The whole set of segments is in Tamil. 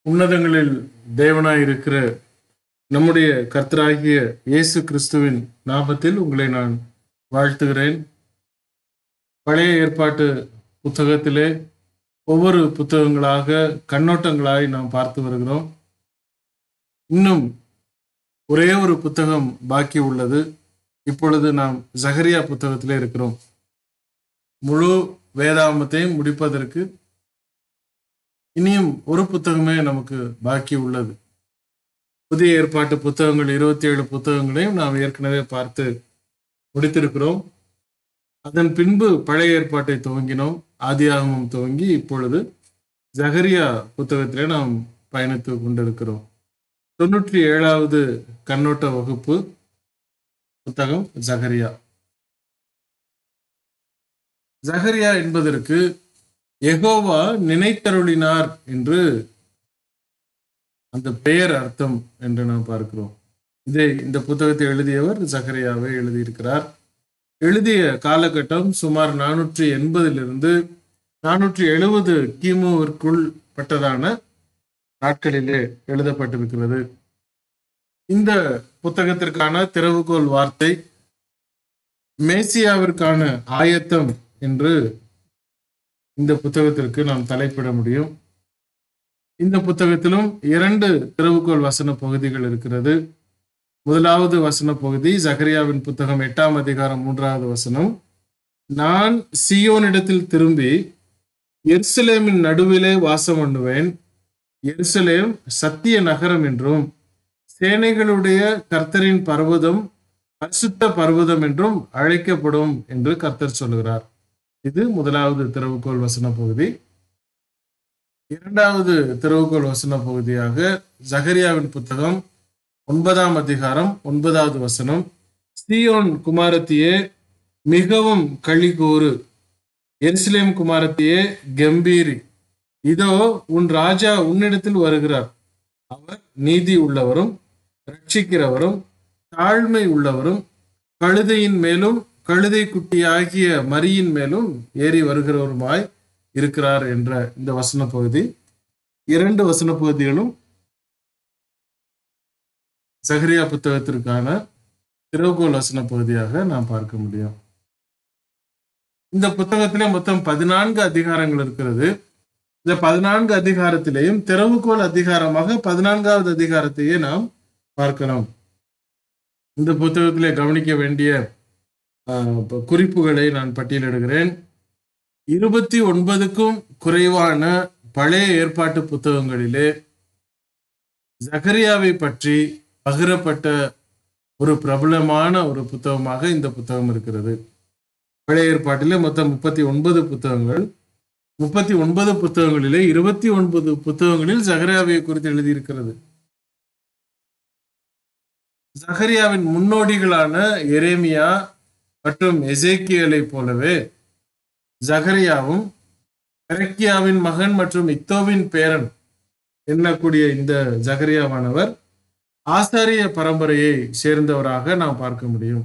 உன்னதங்களில் தேவனாய் இருக்கிற நம்முடைய கர்த்தராகிய இயேசு கிறிஸ்துவின் நாமத்தில் உங்களை நான் வாழ்த்துகிறேன் பழைய ஏற்பாட்டு புத்தகத்திலே ஒவ்வொரு புத்தகங்களாக கண்ணோட்டங்களாய் நாம் பார்த்து வருகிறோம் இன்னும் ஒரே ஒரு புத்தகம் பாக்கி உள்ளது இப்பொழுது நாம் ஜகரியா புத்தகத்திலே இருக்கிறோம் முழு வேதாமத்தையும் முடிப்பதற்கு இனியும் ஒரு புத்தகமே நமக்கு பாக்கி உள்ளது புதிய ஏற்பாட்டு புத்தகங்கள் இருபத்தி ஏழு புத்தகங்களையும் நாம் ஏற்கனவே பார்த்து முடித்திருக்கிறோம் அதன் பின்பு பழைய ஏற்பாட்டை துவங்கினோம் ஆதியாகமம் துவங்கி இப்பொழுது ஜகரியா புத்தகத்திலே நாம் பயணித்து கொண்டிருக்கிறோம் தொண்ணூற்றி ஏழாவது கண்ணோட்ட வகுப்பு புத்தகம் ஜகரியா ஜகரியா என்பதற்கு எகோவா நினைத்தருளினார் என்று அந்த பெயர் அர்த்தம் என்று நாம் பார்க்கிறோம் இதை இந்த புத்தகத்தை எழுதியவர் ஜகரியாவே எழுதியிருக்கிறார் எழுதிய காலகட்டம் சுமார் நானூற்றி எண்பதிலிருந்து நானூற்றி எழுபது கிமுவிற்குள் பட்டதான நாட்களிலே எழுதப்பட்டிருக்கிறது இந்த புத்தகத்திற்கான திறவுகோல் வார்த்தை மேசியாவிற்கான ஆயத்தம் என்று இந்த புத்தகத்திற்கு நாம் தலைப்பிட முடியும் இந்த புத்தகத்திலும் இரண்டு திறவுகோல் வசன பகுதிகள் இருக்கிறது முதலாவது வசன பகுதி ஜகரியாவின் புத்தகம் எட்டாம் அதிகாரம் மூன்றாவது வசனம் நான் சியோனிடத்தில் திரும்பி எருசலேமின் நடுவிலே வாசம் பண்ணுவேன் எருசலேம் சத்திய நகரம் என்றும் சேனைகளுடைய கர்த்தரின் பர்வதம் பரிசுத்த பர்வதம் என்றும் அழைக்கப்படும் என்று கர்த்தர் சொல்லுகிறார் இது முதலாவது திறவுகோல் வசன பகுதி இரண்டாவது திறவுகோல் வசன பகுதியாக ஜகரியாவின் புத்தகம் ஒன்பதாம் அதிகாரம் ஒன்பதாவது வசனம் சியோன் குமாரத்தியே மிகவும் களிகூறு எருசலேம் குமாரத்தியே கம்பீரி இதோ உன் ராஜா உன்னிடத்தில் வருகிறார் அவர் நீதி உள்ளவரும் ரட்சிக்கிறவரும் தாழ்மை உள்ளவரும் கழுதையின் மேலும் கழுதை குட்டியாகிய மரியின் மேலும் ஏறி வருகிறவருமாய் இருக்கிறார் என்ற இந்த வசன பகுதி இரண்டு வசன பகுதிகளும் சஹரியா புத்தகத்திற்கான திறவுகோல் வசன பகுதியாக நாம் பார்க்க முடியும் இந்த புத்தகத்திலே மொத்தம் பதினான்கு அதிகாரங்கள் இருக்கிறது இந்த பதினான்கு அதிகாரத்திலேயும் திறவுகோல் அதிகாரமாக பதினான்காவது அதிகாரத்தையே நாம் பார்க்கலாம் இந்த புத்தகத்திலே கவனிக்க வேண்டிய குறிப்புகளை நான் பட்டியலிடுகிறேன் இருபத்தி ஒன்பதுக்கும் குறைவான பழைய ஏற்பாட்டு புத்தகங்களிலே ஜகரியாவை பற்றி பகிரப்பட்ட ஒரு பிரபலமான ஒரு புத்தகமாக இந்த புத்தகம் இருக்கிறது பழைய ஏற்பாட்டிலே மொத்தம் முப்பத்தி ஒன்பது புத்தகங்கள் முப்பத்தி ஒன்பது புத்தகங்களிலே இருபத்தி ஒன்பது புத்தகங்களில் ஜகரியாவை குறித்து எழுதியிருக்கிறது ஜகரியாவின் முன்னோடிகளான எரேமியா மற்றும் எசேக்கியலை போலவே ஜகரியாவும் பெரக்கியாவின் மகன் மற்றும் இத்தோவின் பேரன் எண்ணக்கூடிய இந்த ஜகரியாவானவர் ஆசாரிய பரம்பரையை சேர்ந்தவராக நாம் பார்க்க முடியும்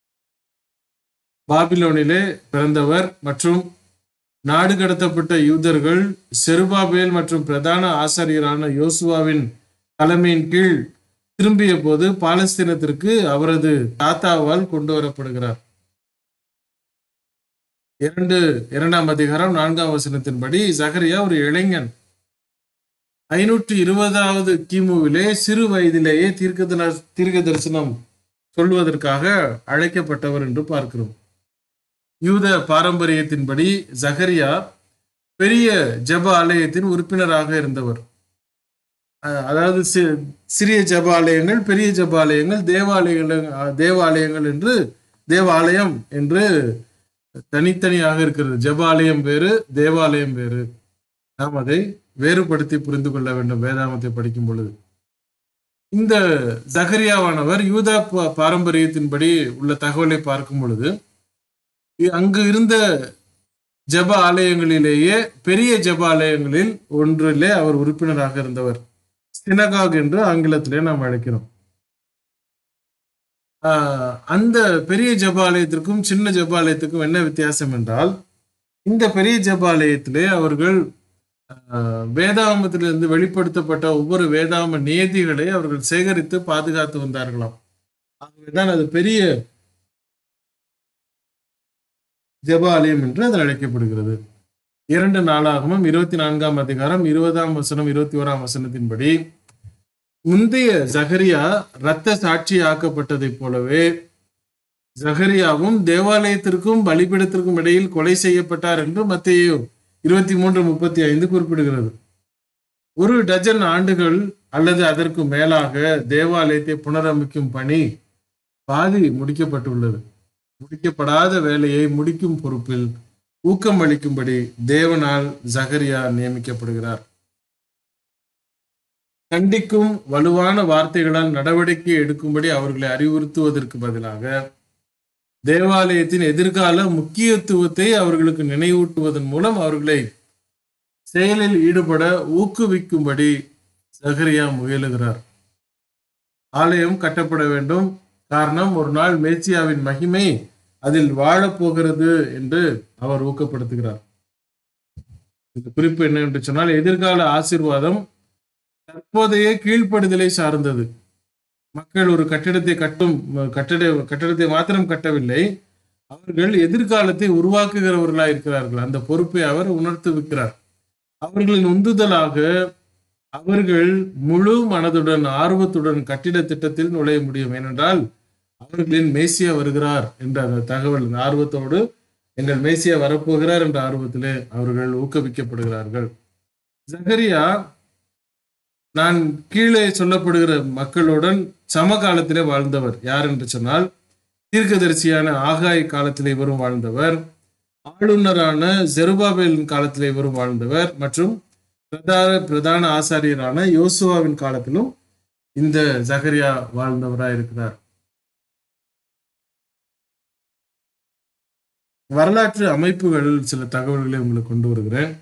பாபிலோனிலே பிறந்தவர் மற்றும் நாடு கடத்தப்பட்ட யூதர்கள் செருபாபேல் மற்றும் பிரதான ஆசாரியரான யோசுவாவின் தலைமையின் கீழ் திரும்பிய போது பாலஸ்தீனத்திற்கு அவரது தாத்தாவால் கொண்டு வரப்படுகிறார் இரண்டு இரண்டாம் அதிகாரம் நான்காம் வசனத்தின்படி ஜகரியா ஒரு இளைஞன் ஐநூற்றி இருபதாவது கிமுவிலே சிறு வயதிலேயே தீர்க்க தீர்க்க தரிசனம் சொல்வதற்காக அழைக்கப்பட்டவர் என்று பார்க்கிறோம் யூத பாரம்பரியத்தின்படி ஜகரியா பெரிய ஜப ஆலயத்தின் உறுப்பினராக இருந்தவர் அதாவது சிறிய ஜப ஆலயங்கள் பெரிய ஜப ஆலயங்கள் தேவாலயங்கள் தேவாலயங்கள் என்று தேவாலயம் என்று தனித்தனியாக இருக்கிறது ஜபாலயம் வேறு தேவாலயம் வேறு நாம் அதை வேறுபடுத்தி புரிந்து கொள்ள வேண்டும் வேதாமத்தை படிக்கும் பொழுது இந்த ஜகரியாவானவர் யூதா பாரம்பரியத்தின்படி உள்ள தகவலை பார்க்கும் பொழுது அங்கு இருந்த ஜப ஆலயங்களிலேயே பெரிய ஜப ஆலயங்களில் ஒன்றிலே அவர் உறுப்பினராக இருந்தவர் சினகாக் என்று ஆங்கிலத்திலே நாம் அழைக்கிறோம் அந்த பெரிய ஜபாலயத்திற்கும் சின்ன ஜபாலயத்துக்கும் என்ன வித்தியாசம் என்றால் இந்த பெரிய ஜபாலயத்திலே அவர்கள் ஆஹ், வேதாகமத்திலிருந்து வெளிப்படுத்தப்பட்ட ஒவ்வொரு வேதாகம நியதிகளை அவர்கள் சேகரித்து பாதுகாத்து வந்தார்களாம் ஆகவேதான் அது பெரிய ஜெபாலயம் என்று அது அழைக்கப்படுகிறது இரண்டு நாளாகமும் இருபத்தி நான்காம் அதிகாரம் இருபதாம் வசனம் இருபத்தி ஓராம் வசனத்தின்படி முந்தைய ஜகரியா இரத்த சாட்சி ஆக்கப்பட்டதைப் போலவே ஜகரியாவும் தேவாலயத்திற்கும் பலிபீடத்திற்கும் இடையில் கொலை செய்யப்பட்டார் என்று மத்தேயு இருபத்தி மூன்று முப்பத்தி ஐந்து குறிப்பிடுகிறது ஒரு டஜன் ஆண்டுகள் அல்லது அதற்கு மேலாக தேவாலயத்தை புனரமைக்கும் பணி பாதி முடிக்கப்பட்டுள்ளது முடிக்கப்படாத வேலையை முடிக்கும் பொறுப்பில் ஊக்கம் அளிக்கும்படி தேவனால் ஜகரியா நியமிக்கப்படுகிறார் கண்டிக்கும் வலுவான வார்த்தைகளால் நடவடிக்கை எடுக்கும்படி அவர்களை அறிவுறுத்துவதற்கு பதிலாக தேவாலயத்தின் எதிர்கால முக்கியத்துவத்தை அவர்களுக்கு நினைவூட்டுவதன் மூலம் அவர்களை செயலில் ஈடுபட ஊக்குவிக்கும்படி சகரியா முயலுகிறார் ஆலயம் கட்டப்பட வேண்டும் காரணம் ஒரு நாள் மேசியாவின் மகிமை அதில் வாழப்போகிறது என்று அவர் ஊக்கப்படுத்துகிறார் இந்த குறிப்பு என்ன என்று சொன்னால் எதிர்கால ஆசீர்வாதம் தற்போதைய கீழ்ப்படுதலை சார்ந்தது மக்கள் ஒரு கட்டிடத்தை கட்டும் கட்டட கட்டடத்தை மாத்திரம் கட்டவில்லை அவர்கள் எதிர்காலத்தை உருவாக்குகிறவர்களாக இருக்கிறார்கள் அந்த பொறுப்பை அவர் உணர்த்துவிக்கிறார் அவர்களின் உந்துதலாக அவர்கள் முழு மனதுடன் ஆர்வத்துடன் கட்டிட திட்டத்தில் நுழைய முடியும் ஏனென்றால் அவர்களின் மேசியா வருகிறார் என்ற அந்த தகவல் அந்த ஆர்வத்தோடு எங்கள் மேசியா வரப்போகிறார் என்ற ஆர்வத்திலே அவர்கள் ஊக்குவிக்கப்படுகிறார்கள் ஜகரியா நான் கீழே சொல்லப்படுகிற மக்களுடன் சமகாலத்திலே வாழ்ந்தவர் யார் என்று சொன்னால் தீர்க்கதரிசியான ஆகாய் காலத்திலே இவரும் வாழ்ந்தவர் ஆளுநரான ஜெருபாபேலின் காலத்திலே இவரும் வாழ்ந்தவர் மற்றும் பிரதான பிரதான ஆசாரியரான யோசுவாவின் காலத்திலும் இந்த ஜகரியா வாழ்ந்தவராய் இருக்கிறார் வரலாற்று அமைப்புகளில் சில தகவல்களை உங்களுக்கு கொண்டு வருகிறேன்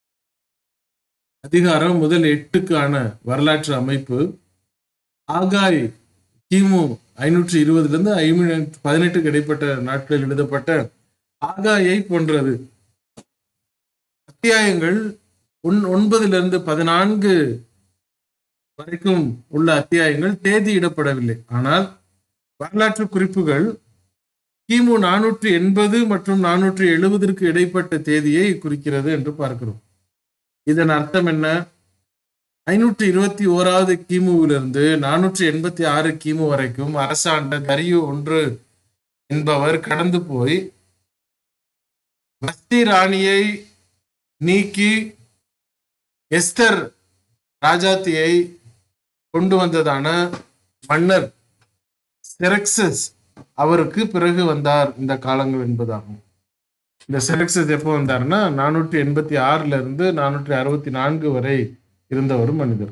அதிகாரம் முதல் எட்டுக்கான வரலாற்று அமைப்பு ஆகாய் கிமு ஐநூற்றி இருபதுல இருந்து ஐநூற்றி பதினெட்டுக்கு இடைப்பட்ட நாட்களில் எழுதப்பட்ட ஆகாயை போன்றது அத்தியாயங்கள் ஒன் ஒன்பதிலிருந்து பதினான்கு வரைக்கும் உள்ள அத்தியாயங்கள் தேதியிடப்படவில்லை ஆனால் வரலாற்று குறிப்புகள் கிமு நானூற்றி எண்பது மற்றும் நானூற்றி எழுபதற்கு இடைப்பட்ட தேதியை குறிக்கிறது என்று பார்க்கிறோம் இதன் அர்த்தம் என்ன ஐநூற்றி இருபத்தி ஓராவது கிமுவிலிருந்து நானூற்றி எண்பத்தி ஆறு கிமு வரைக்கும் அரசாண்ட தரியு ஒன்று என்பவர் கடந்து போய் பஸ்தி ராணியை நீக்கி எஸ்தர் ராஜாத்தியை கொண்டு வந்ததான மன்னர் செரக்சஸ் அவருக்கு பிறகு வந்தார் இந்த காலங்கள் என்பதாகும் இந்த செலக்சஸ் எப்போ வந்தாருன்னா நானூற்றி எண்பத்தி ஆறுல இருந்து நானூற்றி அறுபத்தி நான்கு வரை இருந்த ஒரு மனிதர்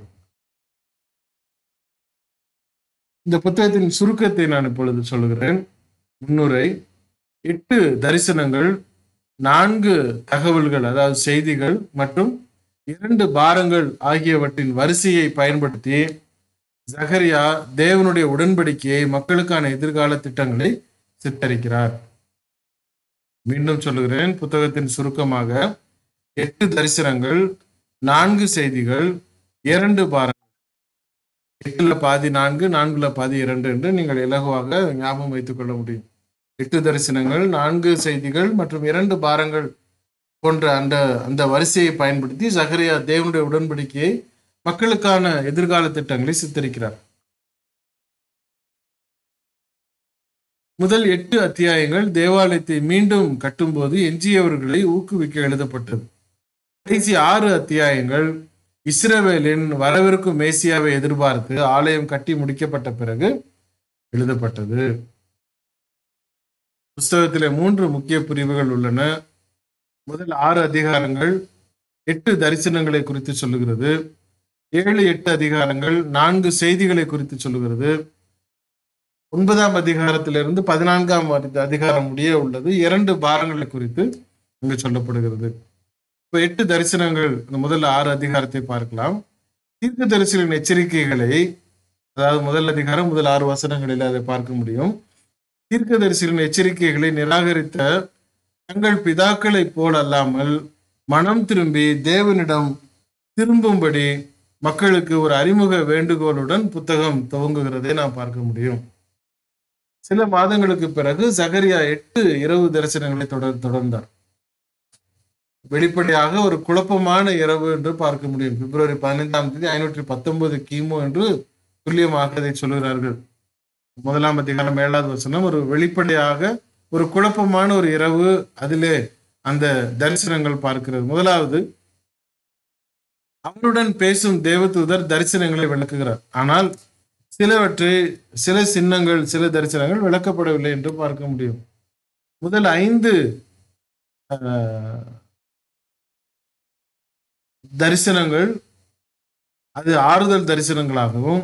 இந்த புத்தகத்தின் சுருக்கத்தை நான் இப்பொழுது சொல்லுகிறேன் முன்னுரை எட்டு தரிசனங்கள் நான்கு தகவல்கள் அதாவது செய்திகள் மற்றும் இரண்டு பாரங்கள் ஆகியவற்றின் வரிசையை பயன்படுத்தி ஜகரியா தேவனுடைய உடன்படிக்கையை மக்களுக்கான எதிர்கால திட்டங்களை சித்தரிக்கிறார் மீண்டும் சொல்லுகிறேன் புத்தகத்தின் சுருக்கமாக எட்டு தரிசனங்கள் நான்கு செய்திகள் இரண்டு பாரங்கள் எட்டுல பாதி நான்கு நான்குல பாதி இரண்டு என்று நீங்கள் இலகுவாக ஞாபகம் வைத்துக் கொள்ள முடியும் எட்டு தரிசனங்கள் நான்கு செய்திகள் மற்றும் இரண்டு பாரங்கள் போன்ற அந்த அந்த வரிசையை பயன்படுத்தி சகரியா தேவனுடைய உடன்படிக்கையை மக்களுக்கான எதிர்கால திட்டங்களை சித்தரிக்கிறார் முதல் எட்டு அத்தியாயங்கள் தேவாலயத்தை மீண்டும் கட்டும்போது எஞ்சியவர்களை ஊக்குவிக்க எழுதப்பட்டது கடைசி ஆறு அத்தியாயங்கள் இஸ்ரவேலின் வரவிருக்கும் மேசியாவை எதிர்பார்த்து ஆலயம் கட்டி முடிக்கப்பட்ட பிறகு எழுதப்பட்டது புஸ்தகத்திலே மூன்று முக்கிய பிரிவுகள் உள்ளன முதல் ஆறு அதிகாரங்கள் எட்டு தரிசனங்களை குறித்து சொல்லுகிறது ஏழு எட்டு அதிகாரங்கள் நான்கு செய்திகளை குறித்து சொல்லுகிறது ஒன்பதாம் அதிகாரத்திலிருந்து பதினான்காம் அதிகாரம் முடிய உள்ளது இரண்டு பாரங்களை குறித்து இங்கு சொல்லப்படுகிறது இப்ப எட்டு தரிசனங்கள் இந்த முதல் ஆறு அதிகாரத்தை பார்க்கலாம் தீர்க்க தரிசனின் எச்சரிக்கைகளை அதாவது முதல் அதிகாரம் முதல் ஆறு வசனங்களில் அதை பார்க்க முடியும் தீர்க்க தரிசனின் எச்சரிக்கைகளை நிராகரித்த தங்கள் பிதாக்களைப் போல் அல்லாமல் மனம் திரும்பி தேவனிடம் திரும்பும்படி மக்களுக்கு ஒரு அறிமுக வேண்டுகோளுடன் புத்தகம் துவங்குகிறதை நாம் பார்க்க முடியும் சில மாதங்களுக்கு பிறகு சகரியா எட்டு இரவு தரிசனங்களை தொடர் தொடர்ந்தார் வெளிப்படையாக ஒரு குழப்பமான இரவு என்று பார்க்க முடியும் பிப்ரவரி பதினைந்தாம் தேதி ஐநூற்றி பத்தொன்பது கிமு என்று துல்லியமாக இதை சொல்கிறார்கள் முதலாம் அதிகாரம் ஏழாவது வசனம் ஒரு வெளிப்படையாக ஒரு குழப்பமான ஒரு இரவு அதிலே அந்த தரிசனங்கள் பார்க்கிறது முதலாவது அவருடன் பேசும் தேவதூதர் தரிசனங்களை விளக்குகிறார் ஆனால் சிலவற்றை சில சின்னங்கள் சில தரிசனங்கள் விளக்கப்படவில்லை என்று பார்க்க முடியும் முதல் ஐந்து ஆஹ், தரிசனங்கள் அது ஆறுதல் தரிசனங்களாகவும்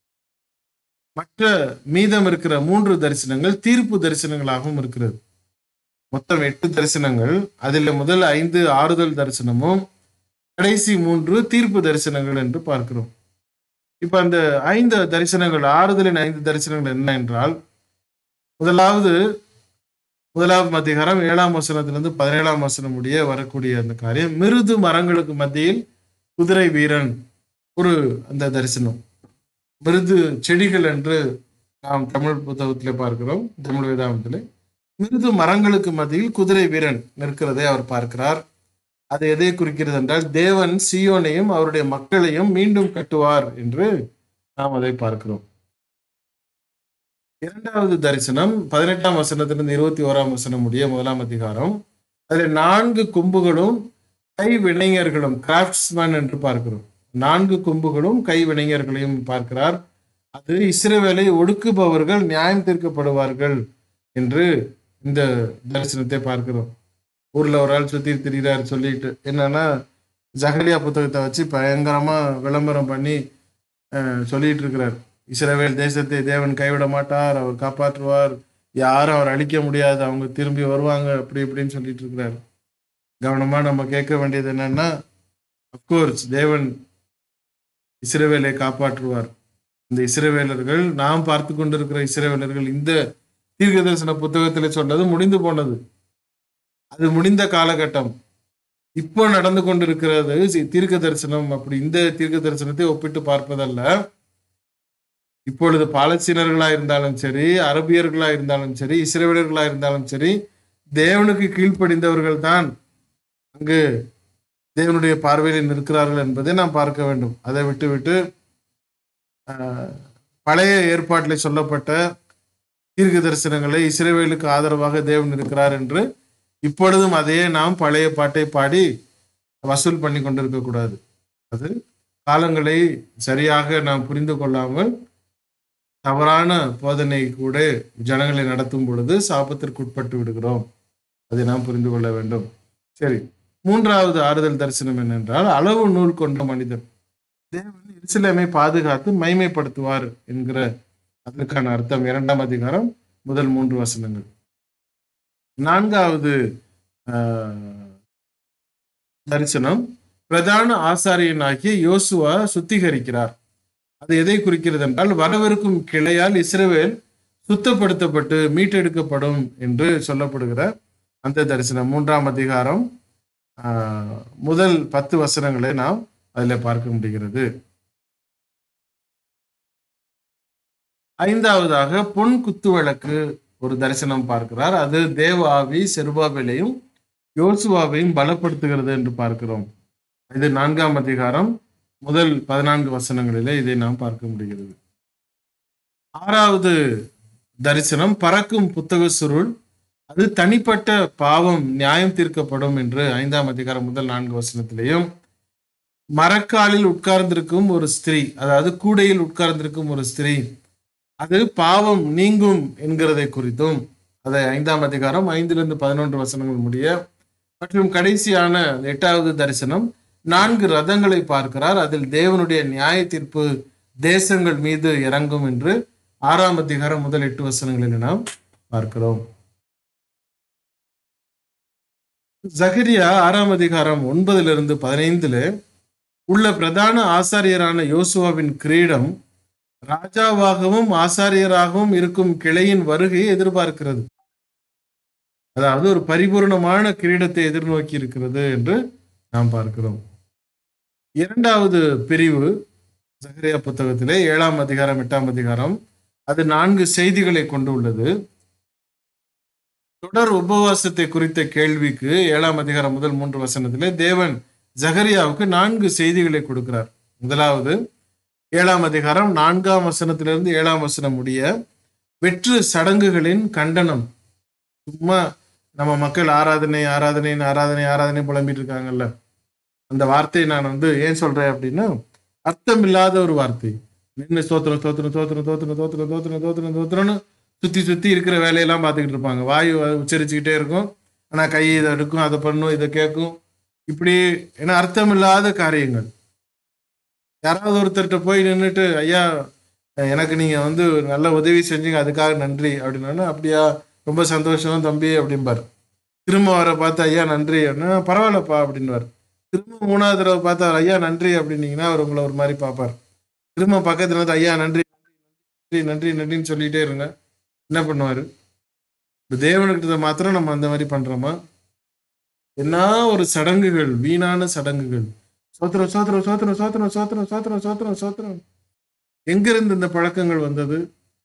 மற்ற மீதம் இருக்கிற மூன்று தரிசனங்கள் தீர்ப்பு தரிசனங்களாகவும் இருக்கிறது மொத்தம் எட்டு தரிசனங்கள் அதில் முதல் ஐந்து ஆறுதல் தரிசனமும் கடைசி மூன்று தீர்ப்பு தரிசனங்கள் என்று பார்க்கிறோம் இப்ப அந்த ஐந்து தரிசனங்கள் ஆறுதலின் ஐந்து தரிசனங்கள் என்ன என்றால் முதலாவது முதலாவது அதிகாரம் ஏழாம் வசனத்திலிருந்து பதினேழாம் வசனம் முடிய வரக்கூடிய அந்த காரியம் மிருது மரங்களுக்கு மத்தியில் குதிரை வீரன் ஒரு அந்த தரிசனம் மிருது செடிகள் என்று நாம் தமிழ் புத்தகத்திலே பார்க்கிறோம் தமிழ் வேதாந்தத்திலே மிருது மரங்களுக்கு மத்தியில் குதிரை வீரன் நிற்கிறதை அவர் பார்க்கிறார் அது எதை குறிக்கிறது என்றால் தேவன் சியோனையும் அவருடைய மக்களையும் மீண்டும் கட்டுவார் என்று நாம் அதை பார்க்கிறோம் இரண்டாவது தரிசனம் பதினெட்டாம் வசனத்திலிருந்து இருபத்தி ஓராம் வசனம் முடிய முதலாம் அதிகாரம் அதில் நான்கு கொம்புகளும் கைவினைஞர்களும் கிராஃப்ட்ஸ்மேன் என்று பார்க்கிறோம் நான்கு கொம்புகளும் கைவினைஞர்களையும் பார்க்கிறார் அது இஸ்ரவேலை ஒடுக்குபவர்கள் நியாயம் தீர்க்கப்படுவார்கள் என்று இந்த தரிசனத்தை பார்க்கிறோம் ஊர்ல ஒரு ஆள் சுத்தி திரிகிறார் சொல்லிட்டு என்னன்னா ஜகலியா புத்தகத்தை வச்சு பயங்கரமா விளம்பரம் பண்ணி அஹ், சொல்லிட்டு இருக்கிறார் இஸ்ரவேல் தேசத்தை தேவன் கைவிட மாட்டார் அவர் காப்பாற்றுவார் யாரும் அவர் அழிக்க முடியாது அவங்க திரும்பி வருவாங்க அப்படி இப்படின்னு சொல்லிட்டு இருக்கிறார் கவனமா நம்ம கேட்க வேண்டியது என்னன்னா அப்கோர்ஸ் தேவன் இஸ்ரவேலை காப்பாற்றுவார் இந்த இஸ்ரவேலர்கள் நாம் பார்த்து கொண்டிருக்கிற இஸ்ரவேலர்கள் இந்த தீர்க்க தரிசன புத்தகத்திலே சொன்னது முடிந்து போனது அது முடிந்த காலகட்டம் இப்போ நடந்து கொண்டிருக்கிறது சி- தீர்க்க தரிசனம் அப்படி இந்த தீர்க்க தரிசனத்தை ஒப்பிட்டு பார்ப்பதல்ல இப்பொழுது பாலஸ்தீனர்களா இருந்தாலும் சரி அரபியர்களா இருந்தாலும் சரி இஸ்ரேலர்களா இருந்தாலும் சரி தேவனுக்கு கீழ்ப்படிந்தவர்கள் தான் அங்கு தேவனுடைய பார்வையில் நிற்கிறார்கள் என்பதை நாம் பார்க்க வேண்டும் அதை விட்டுவிட்டு ஆஹ், பழைய ஏற்பாட்டில் சொல்லப்பட்ட தீர்க்க தரிசனங்களை இஸ்ரேவேலுக்கு ஆதரவாக தேவன் இருக்கிறார் என்று இப்பொழுதும் அதையே நாம் பழைய பாட்டை பாடி வசூல் பண்ணி கொண்டிருக்க கூடாது அது காலங்களை சரியாக நாம் புரிந்து கொள்ளாமல் தவறான போதனை கூட ஜனங்களை நடத்தும் பொழுது சாபத்திற்கு உட்பட்டு விடுகிறோம் அதை நாம் புரிந்து கொள்ள வேண்டும் சரி மூன்றாவது ஆறுதல் தரிசனம் என்னென்றால் அளவு நூல் கொண்ட மனிதன் தேவன் எருசலேமை பாதுகாத்து மைமைப்படுத்துவார் என்கிற அதற்கான அர்த்தம் இரண்டாம் அதிகாரம் முதல் மூன்று வசனங்கள் நான்காவது ஆஹ், தரிசனம் பிரதான ஆசாரியனாகிய யோசுவா சுத்திகரிக்கிறார் அது எதை குறிக்கிறது என்றால் வரவிருக்கும் கிளையால் இஸ்ரவேல் சுத்தப்படுத்தப்பட்டு மீட்டெடுக்கப்படும் என்று சொல்லப்படுகிற அந்த தரிசனம் மூன்றாம் அதிகாரம் ஆஹ், முதல் பத்து வசனங்களை நாம் அதில் பார்க்க முடிகிறது ஐந்தாவதாக பொன் குத்துவிளக்கு ஒரு தரிசனம் பார்க்கிறார் அது தேவ ஆவி செருபாபேலையும் யோசுவாவையும் பலப்படுத்துகிறது என்று பார்க்கிறோம் இது நான்காம் அதிகாரம் முதல் பதினான்கு வசனங்களிலே இதை நாம் பார்க்க முடிகிறது ஆறாவது தரிசனம் பறக்கும் புத்தக சுருள் அது தனிப்பட்ட பாவம் நியாயம் தீர்க்கப்படும் என்று ஐந்தாம் அதிகாரம் முதல் நான்கு வசனத்திலேயும் மரக்காலில் உட்கார்ந்திருக்கும் ஒரு ஸ்திரீ அதாவது கூடையில் உட்கார்ந்திருக்கும் ஒரு ஸ்திரீ அது பாவம் நீங்கும் என்கிறதை குறித்தும் அதை ஐந்தாம் அதிகாரம் ஐந்திலிருந்து பதினொன்று வசனங்கள் முடிய மற்றும் கடைசியான எட்டாவது தரிசனம் நான்கு ரதங்களை பார்க்கிறார் அதில் தேவனுடைய நியாய தீர்ப்பு தேசங்கள் மீது இறங்கும் என்று ஆறாம் அதிகாரம் முதல் எட்டு வசனங்களில் நாம் பார்க்கிறோம் ஜகரியா ஆறாம் அதிகாரம் ஒன்பதிலிருந்து பதினைந்துல உள்ள பிரதான ஆசாரியரான யோசுவாவின் கிரீடம் ராஜாவாகவும் ஆசாரியராகவும் இருக்கும் கிளையின் வருகையை எதிர்பார்க்கிறது அதாவது ஒரு பரிபூர்ணமான கிரீடத்தை எதிர்நோக்கி இருக்கிறது என்று நாம் பார்க்கிறோம் இரண்டாவது பிரிவு சகரியா புத்தகத்திலே ஏழாம் அதிகாரம் எட்டாம் அதிகாரம் அது நான்கு செய்திகளை கொண்டு உள்ளது தொடர் உபவாசத்தை குறித்த கேள்விக்கு ஏழாம் அதிகாரம் முதல் மூன்று வசனத்திலே தேவன் ஜகரியாவுக்கு நான்கு செய்திகளை கொடுக்கிறார் முதலாவது ஏழாம் அதிகாரம் நான்காம் வசனத்திலிருந்து ஏழாம் வசனம் முடிய வெற்று சடங்குகளின் கண்டனம் சும்மா நம்ம மக்கள் ஆராதனை ஆராதனை ஆராதனை ஆராதனை புலம்பிட்டு இருக்காங்கல்ல அந்த வார்த்தையை நான் வந்து ஏன் சொல்றேன் அப்படின்னா அர்த்தம் இல்லாத ஒரு வார்த்தை நின்று சோத்திரம் சோத்திரம் சோத்திரம் சோத்திரம் சோத்திரம் சோத்திரம் சோத்திரம் சோத்திரம்னு சுத்தி சுத்தி இருக்கிற வேலையெல்லாம் பார்த்துக்கிட்டு இருப்பாங்க வாயு உச்சரிச்சுக்கிட்டே இருக்கும் ஆனா கை இதை எடுக்கும் அதை பண்ணும் இதை கேட்கும் இப்படி ஏன்னா அர்த்தம் இல்லாத காரியங்கள் யாராவது ஒருத்தர்கிட்ட போய் நின்றுட்டு ஐயா எனக்கு நீங்க வந்து நல்ல உதவி செஞ்சீங்க அதுக்காக நன்றி அப்படின்னா அப்படியா ரொம்ப சந்தோஷம் தம்பி அப்படிம்பார் திரும்ப வர பார்த்து ஐயா நன்றி அப்படின்னா பரவாயில்லப்பா அப்படின்வார் திரும்ப மூணாவது தடவை பார்த்தா ஐயா நன்றி அப்படின்னீங்கன்னா அவர் உங்களை ஒரு மாதிரி பார்ப்பார் திரும்ப பக்கத்துல வந்து ஐயா நன்றி நன்றி நன்றி நன்றின்னு சொல்லிட்டே இருங்க என்ன பண்ணுவாரு இப்போ தேவனுக்கிட்ட மாத்திரம் நம்ம அந்த மாதிரி பண்றோமா என்ன ஒரு சடங்குகள் வீணான சடங்குகள் சோத்திரம் சோத்திரம் சோத்திரம் சோத்திரம் சோத்திரம் சோத்திரம் சோத்திரம் சோத்திரம் எங்கிருந்து இந்த பழக்கங்கள் வந்தது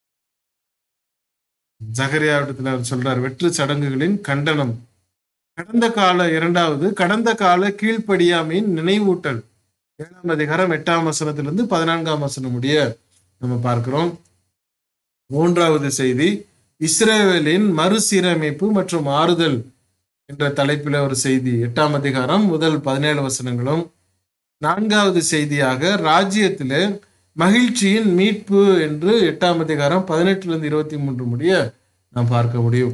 ஜகரியாவிடத்துல அவர் சொல்றார் வெற்று சடங்குகளின் கண்டனம் கடந்த கால இரண்டாவது கடந்த கால கீழ்ப்படியாமையின் நினைவூட்டல் ஏழாம் அதிகாரம் எட்டாம் வசனத்திலிருந்து பதினான்காம் வசனம் முடிய நம்ம பார்க்கிறோம் மூன்றாவது செய்தி இஸ்ரேவேலின் மறுசீரமைப்பு மற்றும் ஆறுதல் என்ற தலைப்பில் ஒரு செய்தி எட்டாம் அதிகாரம் முதல் பதினேழு வசனங்களும் நான்காவது செய்தியாக ராஜ்யத்திலே மகிழ்ச்சியின் மீட்பு என்று எட்டாம் அதிகாரம் பதினெட்டுல இருந்து இருபத்தி மூன்று முடிய நாம் பார்க்க முடியும்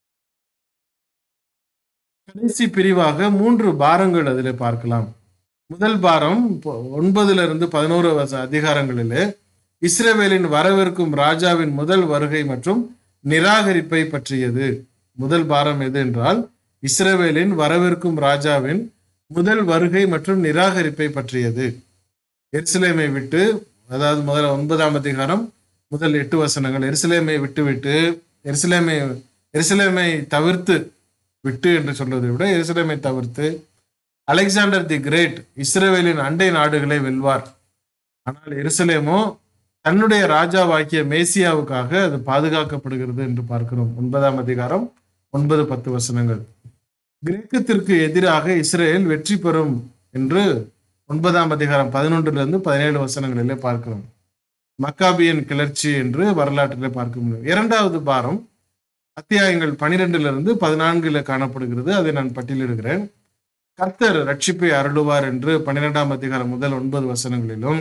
கடைசி பிரிவாக மூன்று பாரங்கள் அதில் பார்க்கலாம் முதல் பாரம் ஒன்பதுல இருந்து பதினோரு அதிகாரங்களிலே இஸ்ரேவேலின் வரவிருக்கும் ராஜாவின் முதல் வருகை மற்றும் நிராகரிப்பை பற்றியது முதல் பாரம் எது என்றால் இஸ்ரேவேலின் வரவிருக்கும் ராஜாவின் முதல் வருகை மற்றும் நிராகரிப்பை பற்றியது எருசலேமை விட்டு அதாவது முதல் ஒன்பதாம் அதிகாரம் முதல் எட்டு வசனங்கள் எருசலேமை விட்டு விட்டு எருசலேமை எருசலேமை தவிர்த்து விட்டு என்று சொல்வதை விட எருசலேமை தவிர்த்து அலெக்சாண்டர் தி கிரேட் இஸ்ரேவேலின் அண்டை நாடுகளை வெல்வார் ஆனால் எருசலேமோ தன்னுடைய ராஜாவாக்கிய மேசியாவுக்காக அது பாதுகாக்கப்படுகிறது என்று பார்க்கிறோம் ஒன்பதாம் அதிகாரம் ஒன்பது பத்து வசனங்கள் கிரேக்கத்திற்கு எதிராக இஸ்ரேல் வெற்றி பெறும் என்று ஒன்பதாம் அதிகாரம் பதினொன்றுல இருந்து பதினேழு வசனங்களிலே பார்க்கிறோம் மக்காபியன் கிளர்ச்சி என்று வரலாற்றிலே பார்க்க முடியும் இரண்டாவது பாரம் அத்தியாயங்கள் பனிரெண்டுல இருந்து பதினான்குல காணப்படுகிறது அதை நான் பட்டியலிடுகிறேன் கர்த்தர் ரட்சிப்பை அருளுவார் என்று பன்னிரெண்டாம் அதிகாரம் முதல் ஒன்பது வசனங்களிலும்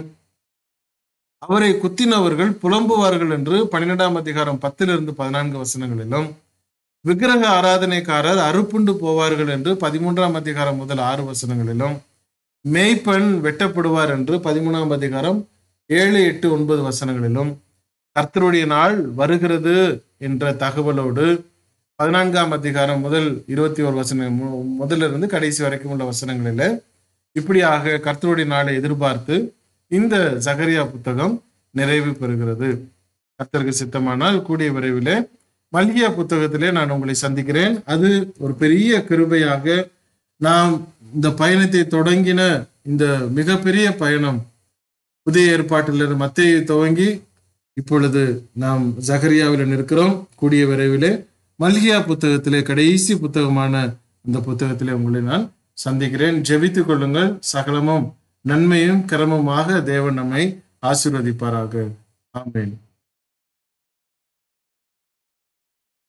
அவரை குத்தினவர்கள் புலம்புவார்கள் என்று பன்னிரெண்டாம் அதிகாரம் பத்திலிருந்து பதினான்கு வசனங்களிலும் விக்கிரக ஆராதனைக்காரர் அறுப்புண்டு போவார்கள் என்று பதிமூன்றாம் அதிகாரம் முதல் ஆறு வசனங்களிலும் மேய்ப்பெண் வெட்டப்படுவார் என்று பதிமூணாம் அதிகாரம் ஏழு எட்டு ஒன்பது வசனங்களிலும் கர்த்தருடைய நாள் வருகிறது என்ற தகவலோடு பதினான்காம் அதிகாரம் முதல் இருபத்தி ஒரு வசனம் முதல்ல இருந்து கடைசி வரைக்கும் உள்ள வசனங்களில இப்படியாக கர்த்தருடைய நாளை எதிர்பார்த்து இந்த ஜகரியா புத்தகம் நிறைவு பெறுகிறது கர்த்தருக்கு சித்தமானால் கூடிய விரைவிலே மல்கியா புத்தகத்திலே நான் உங்களை சந்திக்கிறேன் அது ஒரு பெரிய கிருபையாக நாம் இந்த பயணத்தை தொடங்கின இந்த மிகப்பெரிய பயணம் புதிய ஏற்பாட்டிலிருந்து மத்தியை துவங்கி இப்பொழுது நாம் ஜகரியாவில் நிற்கிறோம் கூடிய விரைவிலே மல்கியா புத்தகத்திலே கடைசி புத்தகமான இந்த புத்தகத்திலே உங்களை நான் சந்திக்கிறேன் ஜெபித்துக் கொள்ளுங்கள் சகலமும் நன்மையும் கிரமமாக தேவன் நம்மை ஆசீர்வதிப்பாராக ஆமேன்